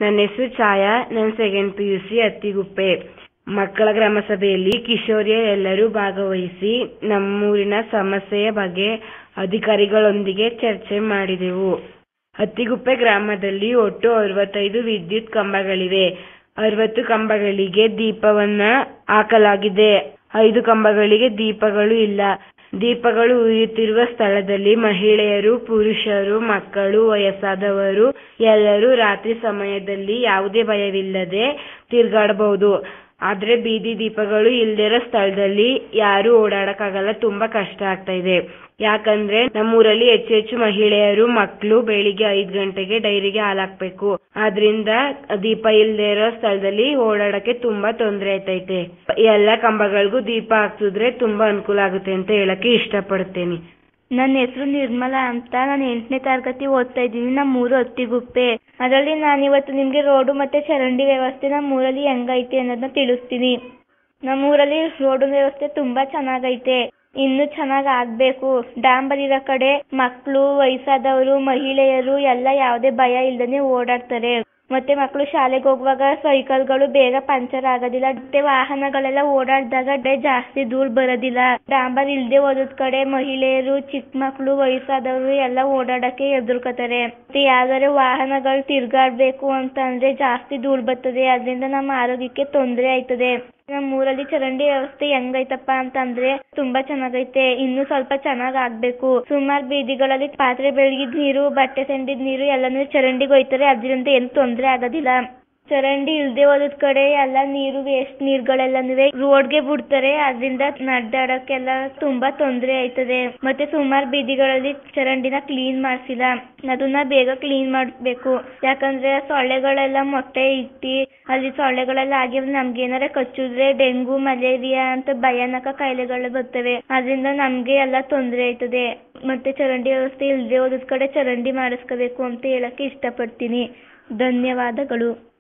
ನನ್ನ ಹೆಸರು ಛಾಯಾ ನಾನು second P U C Attiguppe ಮಕ್ಕಳ ಗ್ರಾಮ ಸಭೆಯಲ್ಲಿ ಕಿಶೋರಿಯರೆಲ್ಲರೂ ಭಾಗವಹಿಸಿ ನಮ್ಮೂರಿನ ಸಮಸ್ಯೆಯ ಬಗ್ಗೆ ಅಧಿಕಾರಿಗಳೊಂದಿಗೆ ಚರ್ಚೆ ಮಾಡಿದೆವು ಅತ್ತಿಗುಪ್ಪೆ ಗ್ರಾಮದಲ್ಲಿ ಒಟ್ಟು ಅರವತ್ತೈದು ವಿದ್ಯುತ್ ಕಂಬಗಳಿವೆ ಅರವತ್ತು ಕಂಬಗಳಿಗೆ ದೀಪವನ್ನ ಹಾಕಲಾಗಿದೆ ಐದು ಕಂಬಗಳಿಗೆ ದೀಪಗಳು ಇಲ್ಲ ದೀಪಗಳು ಉರಿಯುತ್ತಿರುವ ಸ್ಥಳದಲ್ಲಿ ಮಹಿಳೆಯರು ಪುರುಷರು ಮಕ್ಕಳು ವಯಸ್ಸಾದವರು ಎಲ್ಲರೂ ರಾತ್ರಿ ಸಮಯದಲ್ಲಿ ಯಾವುದೇ ಭಯವಿಲ್ಲದೆ ತಿರುಗಾಡಬಹುದು ಆದ್ರೆ ಬೀದಿ ದೀಪಗಳು ಇಲ್ದಿರೋ ಸ್ಥಳದಲ್ಲಿ ಯಾರು ಓಡಾಡಕ್ಕಾಗಲ್ಲ ತುಂಬಾ ಕಷ್ಟ ಆಗ್ತಾ ಇದೆ ಯಾಕಂದ್ರೆ ನಮ್ಮೂರಲ್ಲಿ ಹೆಚ್ಚು ಹೆಚ್ಚು ಮಹಿಳೆಯರು ಮಕ್ಕಳು ಬೆಳಿಗ್ಗೆ ಐದ್ ಗಂಟೆಗೆ ಡೈರಿಗೆ ಹಾಲ್ ಹಾಕ್ಬೇಕು ಆದ್ರಿಂದ ದೀಪ ಇಲ್ದೇ ಇರೋ ಸ್ಥಳದಲ್ಲಿ ಓಡಾಡಕ್ಕೆ ತುಂಬಾ ತೊಂದ್ರೆ ಆಯ್ತೈತೆ ಎಲ್ಲಾ ಕಂಬಗಳಿಗೂ ದೀಪ ಹಾಕ್ಸಿದ್ರೆ ತುಂಬಾ ಅನುಕೂಲ ಆಗುತ್ತೆ ಅಂತ ಹೇಳಕ್ಕೆ ಇಷ್ಟಪಡ್ತೇನೆ ನನ್ನ ಹೆಸರು ನಿರ್ಮಲಾ ಅಂತ ನಾನು ಎಂಟನೇ ತರಗತಿ ಓದ್ತಾ ಇದ್ದೀನಿ ನಮ್ಮೂರು ಅತ್ತಿಗುಪ್ಪೆ ಅದರಲ್ಲಿ ನಾನಿವತ್ತು ನಿಮಗೆ ರೋಡು ಮತ್ತೆ ಚರಂಡಿ ವ್ಯವಸ್ಥೆ ನಮ್ಮೂರಲ್ಲಿ ಹೆಂಗೈತೆ ಅನ್ನೋದನ್ನ ತಿಳಿಸ್ತೀನಿ ನಮ್ಮೂರಲ್ಲಿ ರೋಡು ವ್ಯವಸ್ಥೆ ತುಂಬಾ ಚೆನ್ನಾಗೈತೆ ಇನ್ನು ಚೆನ್ನಾಗ್ ಆಗ್ಬೇಕು ಡಾಂಬರ್ ಇರೋ ಕಡೆ ಮಕ್ಕಳು ವಯಸ್ಸಾದವರು ಮಹಿಳೆಯರು ಎಲ್ಲ ಯಾವುದೇ ಭಯ ಇಲ್ದೇನೆ ಓಡಾಡ್ತಾರೆ ಮತ್ತೆ ಮಕ್ಕಳು ಶಾಲೆಗೆ ಹೋಗುವಾಗ ಸೈಕಲ್ಗಳು ಬೇಗ ಪಂಚರ್ ಆಗೋದಿಲ್ಲ ಮತ್ತೆ ವಾಹನಗಳೆಲ್ಲ ಓಡಾಡಿದಾಗ ಜಾಸ್ತಿ ಧೂಳ್ ಬರೋದಿಲ್ಲ ಡಾಂಬರ್ ಇಲ್ದೆ ಹೋದದ್ ಕಡೆ ಮಹಿಳೆಯರು ಚಿಕ್ಕ ಮಕ್ಕಳು ವಯಸ್ಸಾದವರು ಎಲ್ಲ ಓಡಾಡಕ್ಕೆ ಹೆದರ್ಕೋತಾರೆ ಮತ್ತೆ ಯಾವ್ದಾರೆ ವಾಹನಗಳು ತಿರ್ಗಾಡ್ಬೇಕು ಅಂತ ಅಂದ್ರೆ ಜಾಸ್ತಿ ಧೂಳ್ ಬರ್ತದೆ ಅದರಿಂದ ನಮ್ಮ ಆರೋಗ್ಯಕ್ಕೆ ತೊಂದ್ರೆ ಆಯ್ತದೆ ನಮ್ಮ ಊರಲ್ಲಿ ಚರಂಡಿ ವ್ಯವಸ್ಥೆ ಹೆಂಗೈತಪ್ಪ ಅಂತಂದ್ರೆ ತುಂಬಾ ಚೆನ್ನಾಗೈತೆ ಇನ್ನು ಸ್ವಲ್ಪ ಚೆನ್ನಾಗ್ ಆಗ್ಬೇಕು ಸುಮಾರು ಬೀದಿಗಳಲ್ಲಿ ಪಾತ್ರೆ ಬೆಳಗಿದ ನೀರು ಬಟ್ಟೆ ಸೆಂದಿದ್ ನೀರು ಎಲ್ಲಾನು ಚರಂಡಿಗೆ ಹೋಯ್ತಾರೆ ಅದ್ರಿಂದ ಏನು ತೊಂದ್ರೆ ಆಗೋದಿಲ್ಲ ಚರಂಡಿ ಇಲ್ದೆ ಹೋದದ್ ಕಡೆ ಎಲ್ಲ ನೀರು ವೇಸ್ಟ್ ನೀರ್ಗಳೆಲ್ಲನುವೆ ರೋಡ್ಗೆ ಬಿಡ್ತಾರೆ ಅದ್ರಿಂದ ನಡ್ದಾಡಕ್ಕೆಲ್ಲ ತುಂಬಾ ತೊಂದ್ರೆ ಆಯ್ತದೆ ಮತ್ತೆ ಸುಮಾರು ಬೀದಿಗಳಲ್ಲಿ ಚರಂಡಿನ ಕ್ಲೀನ್ ಮಾಡ್ಸಿಲ್ಲ ಅದನ್ನ ಬೇಗ ಕ್ಲೀನ್ ಮಾಡ್ಬೇಕು ಯಾಕಂದ್ರೆ ಸೊಳ್ಳೆಗಳೆಲ್ಲ ಮೊಟ್ಟೆ ಇಟ್ಟಿ ಅಲ್ಲಿ ಸೊಳ್ಳೆಗಳೆಲ್ಲ ಆಗಿ ನಮ್ಗೆ ಏನಾರ ಕಚ್ಚಿದ್ರೆ ಡೆಂಗು ಮಲೇರಿಯಾ ಅಂತ ಭಯಾನಕ ಕಾಯಿಲೆಗಳು ಬರ್ತವೆ ಅದರಿಂದ ನಮ್ಗೆ ಎಲ್ಲ ತೊಂದ್ರೆ ಆಯ್ತದೆ ಮತ್ತೆ ಚರಂಡಿ ವ್ಯವಸ್ಥೆ ಇಲ್ದೆ ಹೋದದ್ ಕಡೆ ಚರಂಡಿ ಮಾಡಿಸ್ಕೋಬೇಕು ಅಂತ ಹೇಳಕ್ಕೆ ಇಷ್ಟಪಡ್ತೀನಿ ಧನ್ಯವಾದಗಳು